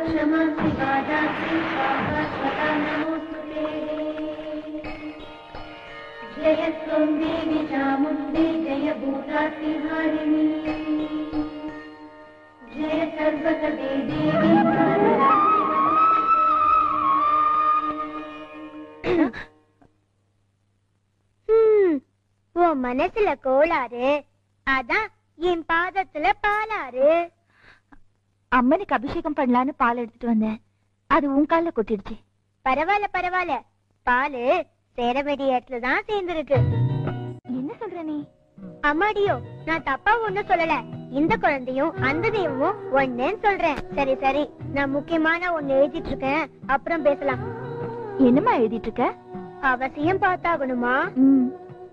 क्षमांसि वादांसि स्वाहा स्वदा नमोऽस्तु ते जय त्वं देवि चामुण्डे जय भूतातिहारिणि जय सर्वकदे देवी ஹம், உன் மனசுல கோளாறு அதான் என் பாதத்துல பாலாறு அம்மனுக்கு அபிஷேகம் பண்ணலான்னு பால் எடுத்துட்டு வந்தேன் அது உன் கால்ல கொட்டிடுச்சு பரவாயில்ல பரவாயில்ல பாலு சேர வேண்டிய இடத்துல தான் சேர்ந்திருக்கு என்ன சொல்ற நீ அம்மாடியோ நான் தப்பா ஒண்ணும் சொல்லல இந்த குழந்தையும் அந்த தெய்வமும் ஒண்ணுன்னு சொல்றேன் சரி சரி நான் முக்கியமான ஒண்ணு எழுதிட்டு இருக்கேன் அப்புறம் பேசலாம் என்னம்மா எழுதிட்டு இருக்க அவசியம் பார்த்தாகணுமா ம்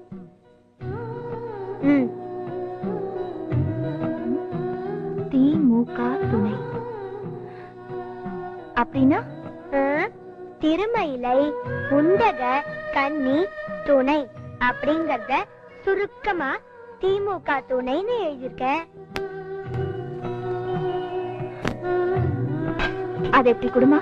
ம் திமுக துணை அப்படின்னா ஆ, திருமயிலை உண்டக கன்னி துணை அப்படிங்கறத சுருக்கமா திமுக துணைன்னு எழுதியிருக்கேன் அது எப்படி குடுமா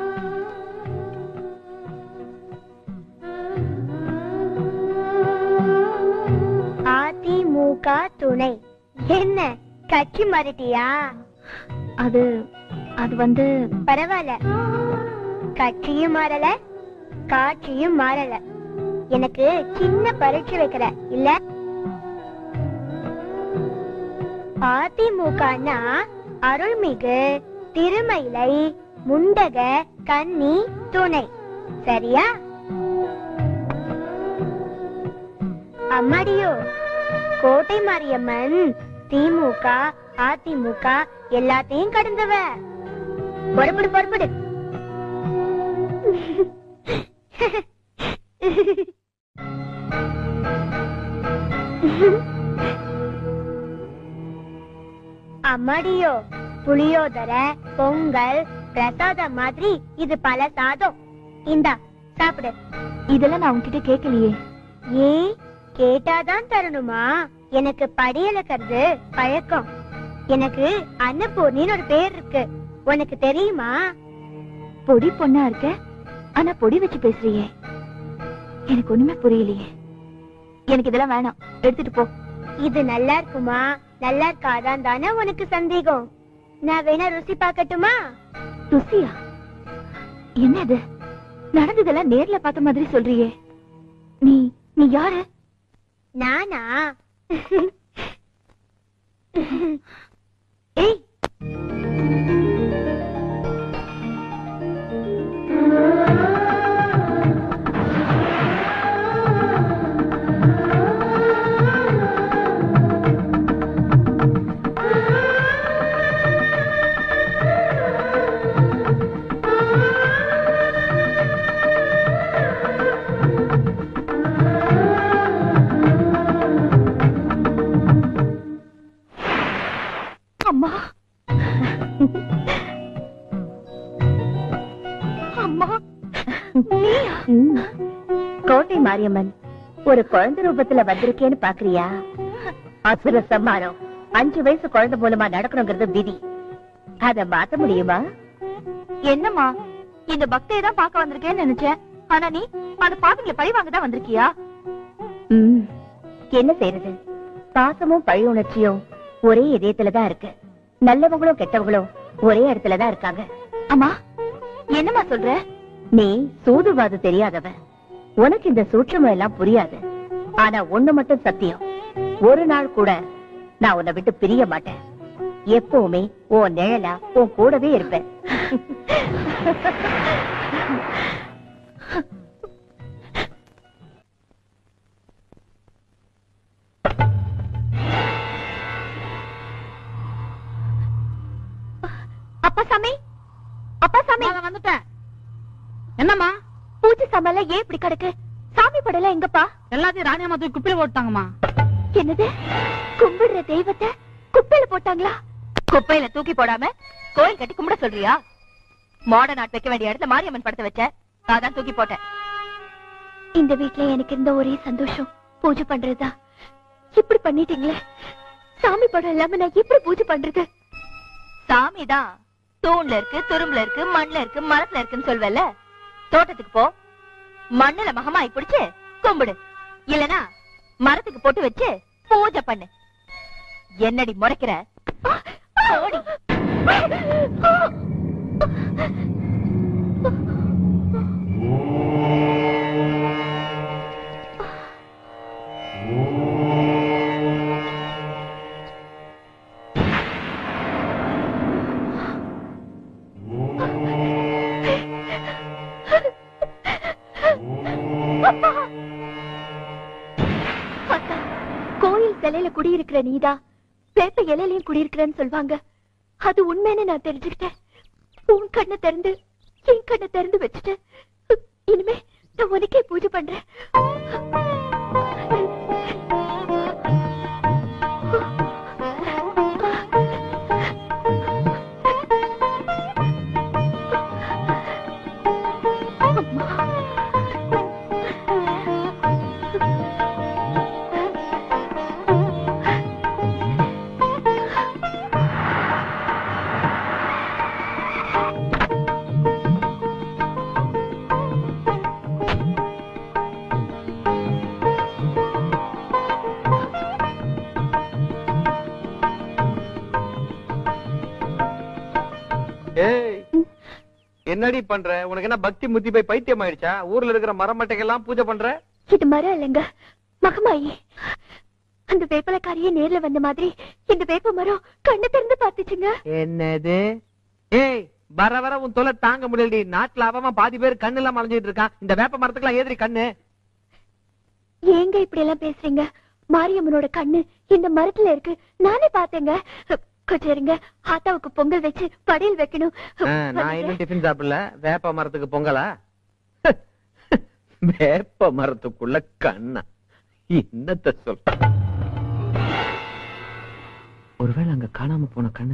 அதிமுக துணை என்ன கட்சி மாறிட்டியா அது அது வந்து பரவாயில்ல கட்சியும் மாறல காட்சியும் மாறல எனக்கு சின்ன பரீட்சை வைக்கிற இல்ல அதிமுகனா அருள்மிகு திருமயிலை முண்டக கன்னி துணை சரியா அம்மாடியோ கோட்டை மாரியம்மன் திமுக அதிமுக எல்லாத்தையும் கடந்தவ பொறுப்படு பொறுப்படு அம்மாடியோ புளியோதரை பொங்கல் பிரசாதம் மாதிரி இது பல சாதம் இந்தா சாப்பிடு இதெல்லாம் நான் உன்கிட்ட கேட்கலையே ஏன் கேட்டாதான் தரணுமா எனக்கு படியலக்கிறது பழக்கம் எனக்கு அன்னபூர்ணின்னு ஒரு பேர் இருக்கு உனக்கு தெரியுமா பொடி பொண்ணா இருக்க ஆனா பொடி வச்சு பேசுறியே எனக்கு ஒண்ணுமே புரியலையே எனக்கு இதெல்லாம் வேணாம் எடுத்துட்டு போ இது நல்லா இருக்குமா நல்லா இருக்காதான் தானே உனக்கு சந்தேகம் நான் வேணா ருசி பார்க்கட்டுமா ருசியா என்ன இது நடந்ததெல்லாம் நேர்ல பார்த்த மாதிரி சொல்றியே நீ நீ யாரு நானா ஏய் அம்மா அம்மா நீயா? கோட்டை மாரியம்மன் ஒரு குழந்தை ரூபத்துல வந்திருக்கேன்னு பாக்குறியா அசுர சம்மானம் அஞ்சு வயசு குழந்தை மூலமா நடக்கணுங்கிறது விதி அத மாத்த முடியுமா என்னம்மா இந்த பக்தியை தான் பார்க்க வந்திருக்கேன்னு நினைச்சேன் ஆனா நீ அந்த பாவிங்களை பழி வாங்க தான் வந்திருக்கியா ம், என்ன செய்யறது பாசமும் பழி உணர்ச்சியும் ஒரே இதயத்துலதான் இருக்கு நல்லவங்களும் கெட்டவங்களும் ஒரே இடத்துலதான் இருக்காங்க அம்மா என்னம்மா சொல்ற நீ சூதுவாது தெரியாதவ உனக்கு இந்த சூட்சமம் எல்லாம் புரியாது ஆனா ஒண்ணு மட்டும் சத்தியம் ஒரு நாள் கூட நான் உன்னை விட்டு பிரிய மாட்டேன் எப்பவுமே உன் நிழலா உன் கூடவே இருப்பேன் அப்பா சாமி அப்பா சாமி வந்துட்டேன் என்னம்மா பூஜை சாமான்ல ஏன் இப்படி கிடக்கு சாமி படல எங்கப்பா எல்லாத்தையும் ராணியம்மா தூக்கி குப்பையில போட்டாங்கம்மா என்னது கும்பிடுற தெய்வத்தை குப்பையில போட்டாங்களா குப்பையில தூக்கி போடாம கோயில் கட்டி கும்பிட சொல்றியா மாடர்ன் ஆர்ட் வைக்க வேண்டிய இடத்துல மாரியம்மன் படத்தை வச்ச அதான் தூக்கி போட்டேன் இந்த வீட்ல எனக்கு இருந்த ஒரே சந்தோஷம் பூஜை பண்றதா இப்படி பண்ணிட்டீங்களே சாமி படம் இல்லாம நான் எப்படி பூஜை பண்றது சாமி தான் தூண்ல இருக்கு துரும்புல இருக்கு மண்ணுல இருக்கு மரத்துல இருக்குன்னு சொல்வல்ல தோட்டத்துக்கு போ மண்ணுல மகமாய் பிடிச்சு கும்பிடு இல்லனா மரத்துக்கு போட்டு வச்சு பூஜை பண்ணு என்னடி முறைக்கிற ஓடி அத்தா, கோயில் சிலையில குடியிருக்கிற நீதா வேப்ப இலையிலயும் குடியிருக்கிறேன்னு சொல்வாங்க அது உண்மைன்னு நான் தெரிஞ்சுக்கிட்டேன் உன் கண்ணை திறந்து என் கண்ணை திறந்து வச்சுட்டேன் இனிமே நான் உனக்கே பூஜை பண்றேன் ஏய் என்னடி பண்ற உனக்கு என்ன பக்தி முத்தி போய் பைத்தியம் ஆயிடுச்சா ஊர்ல இருக்கிற மரமட்டைக்கெல்லாம் பூஜை பண்ற இது மரம் இல்லைங்க மகமாயி அந்த வேப்பலக்காரியே நேர்ல வந்த மாதிரி இந்த வேப்ப மரம் கண்ணு திறந்து பாத்துச்சுங்க என்னது ஏய் வர வர உன் தொலை தாங்க முடியலடி நாட்டுல அவன் பாதி பேர் கண்ணு எல்லாம் மறைஞ்சிட்டு இருக்கான் இந்த வேப்ப மரத்துக்குலாம் ஏதிரி கண்ணு ஏங்க இப்படி எல்லாம் பேசுறீங்க மாரியம்மனோட கண்ணு இந்த மரத்துல இருக்கு நானே பார்த்தேங்க கொஞ்சம் இருங்க ஆத்தாவுக்கு பொங்கல் வச்சு படையல் வைக்கணும் ஆ, நான் இன்னும் டிஃபன் சாப்பிடல வேப்ப மரத்துக்கு பொங்கலா வேப்ப மரத்துக்குள்ள கண்ணா என்னத்த சொல் ஒருவேளை அங்க காணாம போன கண்ணு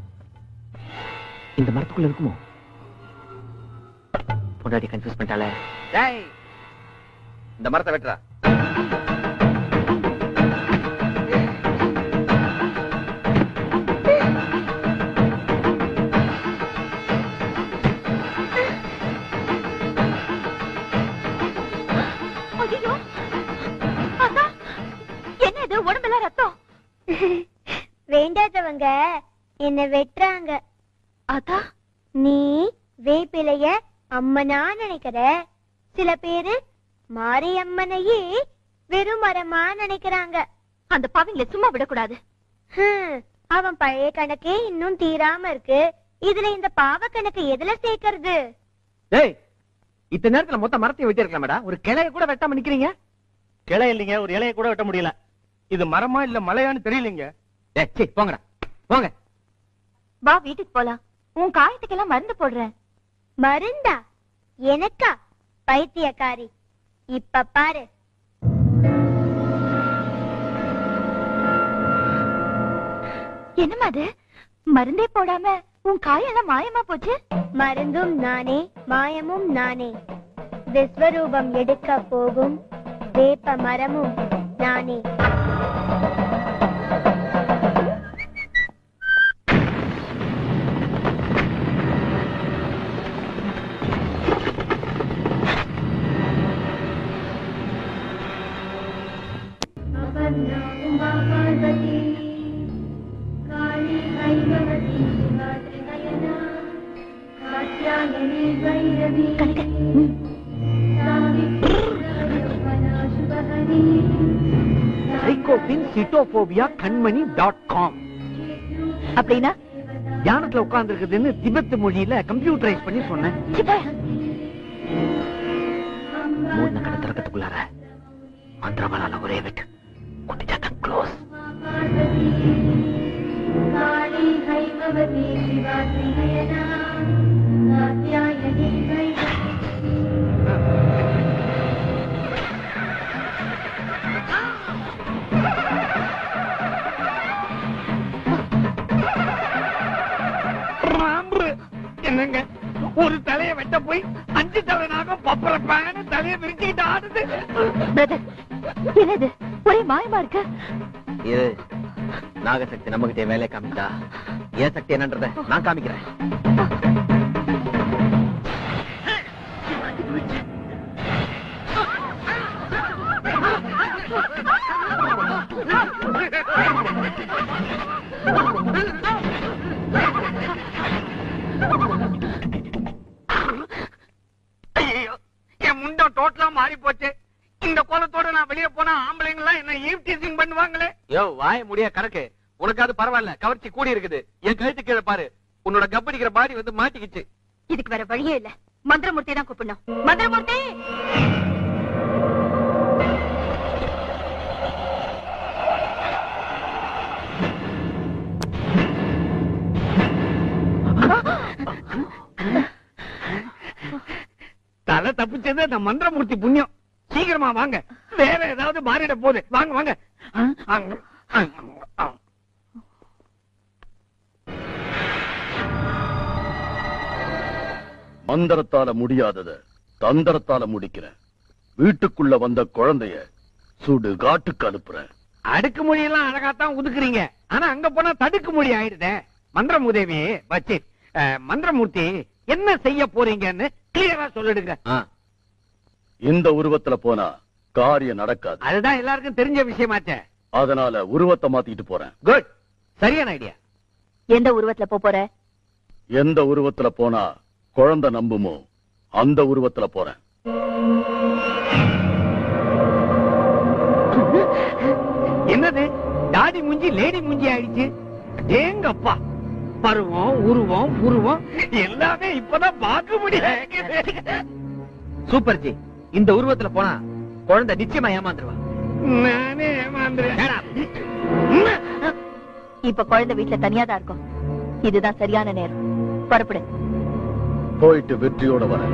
இந்த மரத்துக்குள்ள இருக்குமோ பொண்டாடி கன்ஃபியூஸ் பண்ணிட்டாலே டேய் இந்த மரத்தை வெட்டுறா ஐயோ அண்ணா என்ன இது உடம்பெல்லாம் ரத்தம் வேண்டாதவங்க என்ன வெட்டுறாங்க அதா நீ வேப்பிலைய அம்மனா நினைக்கிற சில பேரு மாரியம்மனையே வெறும் மரமா நினைக்கிறாங்க அந்த பாவிங்களை சும்மா விடக்கூடாது ஹம், அவன் பழைய கணக்கே இன்னும் தீராம இருக்கு இதுல இந்த பாவ கணக்கு எதுல சேர்க்கறது டேய் இத்தனை நேரத்துல மொத்த மரத்தையும் வெட்டிருக்கலாமடா ஒரு கிளைய கூட வெட்டாம நிக்கிறீங்க கிளை இல்லைங்க ஒரு இலைய கூட வெட்ட முடியல இது மரமா இல்ல மலையான்னு தெரியலங்க டேய் சீ, போங்கடா போங்க வா வீட்டுக்கு போலாம் உன் காயத்துக்கெல்லாம் மருந்து போடுறேன் மருந்தா எனக்கா பைத்தியக்காரி இப்ப பாரு என்னம்மா அது மருந்தே போடாம உன் காயெல்லாம் மாயமா போச்சு மருந்தும் நானே மாயமும் நானே விஸ்வரூபம் எடுக்க போகும் வேப்ப மரமும் நானே अपन्ना उमा पार्वती काली हैमवती शिवा त्रिनयना कात्यायनी भैरवी सावित्री शुभहरी சைக்கோபின் சிட்டோபோபியா கண்மணி டாட் காம் அப்படின்னா தியானத்துல உட்கார்ந்து இருக்குதுன்னு திபெத் மொழியில கம்ப்யூட்டரைஸ் பண்ணி சொன்னேன் சி, போயா. மூணு கடை திறக்கத்துக்குள்ளார மந்திரவாளால ஒரே வெட்டு குட்டிச்சாத்தன் க்ளோஸ் पार्वती काली हैमवती शिवा त्रिनयना कात्यायनी भैरवी என்னங்க ஒரு தலைய வெட்ட போய் அஞ்சு தலைனாக பப்பரப்பான தலைய விரிச்சுக்கிட்டு ஆடுது பிரதர் என்னது ஒரே மாயமா இருக்கு இது நாகசக்தி நம்ம கிட்டே வேலையை காமிச்சா ஏன் சக்தி என்னன்றத நான் காமிக்கிறேன் ஐயோ என் முண்டம் டோட்டலா மாறி போச்சு இந்த கோலத்தோட நான் வெளியே போனா ஆம்பளைங்க எல்லாம் என்ன ஈவ்டீசிங் பண்ணுவாங்களே யோ வாய முடிய கணக்கு உனக்காவது பரவாயில்ல கவர்ச்சி கூடி இருக்குது என் கழுத்து கீழே பாரு உன்னோட கப்படிக்கிற பாடி வந்து மாட்டிக்கிச்சு இதுக்கு வேற வழியே இல்ல மந்திரமூர்த்தி தான் கூப்பிடணும் மந்திரமூர்த்தி தலை தப்பிச்சது அந்த மந்திரமூர்த்தி புண்ணியம் சீக்கிரமா வாங்க வேற ஏதாவது மாறிட போகுது வாங்க வாங்க ஆ, அங்க, ஆ, ஆ. மந்திரத்தால முடியாதத தந்திரத்தால முடிக்கிறேன் வீட்டுக்குள்ள வந்த குழந்தைய சுடு காட்டுக்கு அனுப்புறேன் அடுக்கு மொழியெல்லாம் அழகாத்தான் ஒதுக்குறீங்க ஆனா அங்க போனா தடுக்கு மொழி ஆயிடுதே மந்திரமுதேவி வச்சு மந்திரமூர்த்தி என்ன செய்ய போறீங்கன்னு கிளியரா சொல்லிடுங்க ஆ, இந்த உருவத்துல போனா காரியம் நடக்காது அதுதான் எல்லாருக்கும் தெரிஞ்ச விஷயமாச்சே அதனால உருவத்தை மாத்திட்டு போறேன் குட் சரியான ஐடியா எந்த உருவத்துல போப் போற எந்த உருவத்துல போனா குழந்தை நம்புமோ அந்த உருவத்துல போறேன் என்னது டாடி மூஞ்சி லேடி மூஞ்சி ஆயிடுச்சு ஏங்கப்பா பருவம் உருவம் உருவம் எல்லாமே இப்பதான் பார்க்க முடியாது சூப்பர் ஜி இந்த உருவத்துல போனா குழந்தை நிச்சயமா ஏமாந்துருவா நானே ஏமாந்துறேன் இப்ப குழந்தை வீட்டுல தனியா தான் இருக்கும் இதுதான் சரியான நேரம் புறப்படு போயிட்டு வெற்றியோட வரேன்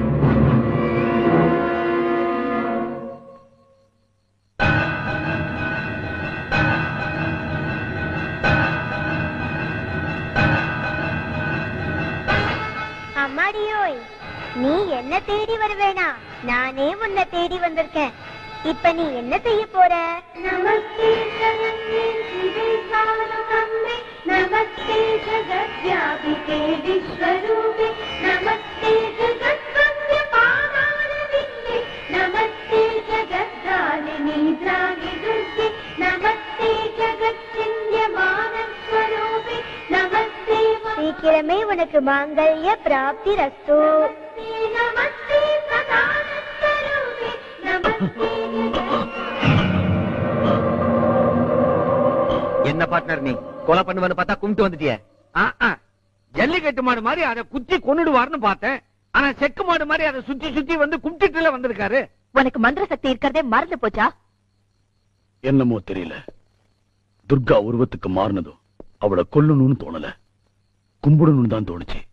அம்மாடியோய் நீ என்ன தேடி வருவேனா நானே உன்னை தேடி வந்திருக்கேன் இப்ப நீ என்ன செய்ய போற நமஸ்தே ஜகன்னே சிவே சாரகம்மே நமஸ்தே ஜகத்யாபிகே விஸ்வரூபே நமஸ்தே ஜகத்வந்திய பாதாரவிந்தே நமஸ்தே ஜகத்தாரிணி திராணி துர்கே நமஸ்தே ஜகச்சிந்திய மானஸ்வரூபே நமஸ்தே சீக்கிரமே உனக்கு மாங்கல்ய பிராப்தி ரஸ்து நமஸ்தே சதானஸ்வரூபே நமஸ்தே என்ன பார்ட்னர் நீ கொலை பண்ணுவேன்னு பார்த்தா கும்பிட்டு வந்துட்டியே ஆ, ஆ. ஜல்லிக்கட்டு மாடு மாதிரி அதை குத்தி கொன்னுடுவார்னு பார்த்தேன் ஆனா செக்கு மாடு மாதிரி அதை சுத்தி சுத்தி வந்து கும்பிட்டுல வந்திருக்காரு உனக்கு மந்திர சக்தி இருக்கிறதே மறந்து போச்சா என்னமோ தெரியல துர்கா உருவத்துக்கு மாறினதும் அவளை கொல்லணும்னு தோணல கும்பிடணும்னு தான் தோணுச்சு